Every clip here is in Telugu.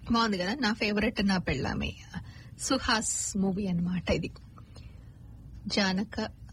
బాగుంది కదా నా ఫేవరెట్ నా పెళ్ళామే సుహాస్ మూవీ అన్నమాట ఇది జానక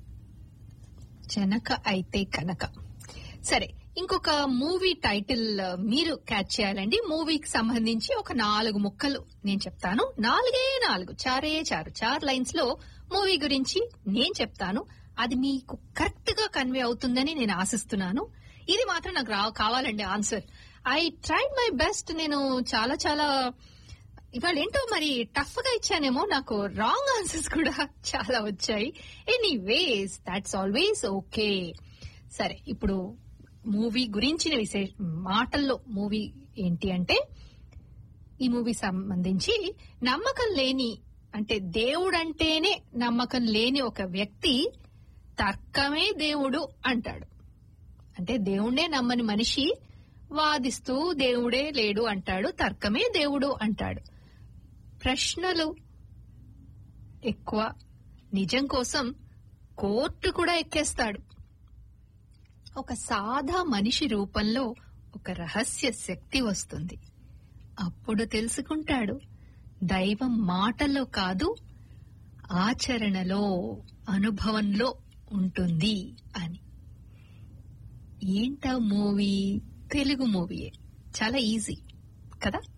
జనక అయితే కనక సరే ఇంకొక మూవీ టైటిల్ ఆ, మీరు క్యాచ్ చేయాలండి మూవీకి సంబంధించి ఒక నాలుగు ముక్కలు నేను చెప్తాను నాలుగే నాలుగు చారే చారు చార్ లైన్స్ లో మూవీ గురించి నేను చెప్తాను అది మీకు కరెక్ట్ గా కన్వే అవుతుందని నేను ఆశిస్తున్నాను ఇది మాత్రం నాకు రా కావాలండి answer I tried my best నేను చాలా చాలా ఇవాళ ఏంటో మరి టఫ్ గా ఇచ్చానేమో నాకు రాంగ్ ఆన్సర్స్ కూడా చాలా వచ్చాయి ఎనీవేస్ దాట్స్ ఆల్వేస్ ఓకే సరే ఇప్పుడు మూవీ గురించిన విశేష మాటల్లో మూవీ ఏంటి అంటే ఈ మూవీ సంబంధించి నమ్మకం లేని అంటే దేవుడు అంటేనే నమ్మకం లేని ఒక వ్యక్తి తర్కమే దేవుడు అంటాడు అంటే దేవుణ్ణే నమ్మని మనిషి వాదిస్తూ దేవుడే లేడు అంటాడు తర్కమే దేవుడు అంటాడు ప్రశ్నలు ఎక్కువ నిజం కోసం కోర్టు కూడా ఎక్కేస్తాడు ఒక సాదా మనిషి రూపంలో ఒక రహస్య శక్తి వస్తుంది అప్పుడు తెలుసుకుంటాడు దైవం మాటల్లో కాదు ఆచరణలో అనుభవంలో ఉంటుంది అని ఏంటా మూవీ తెలుగు మూవీయే చాలా ఈజీ కదా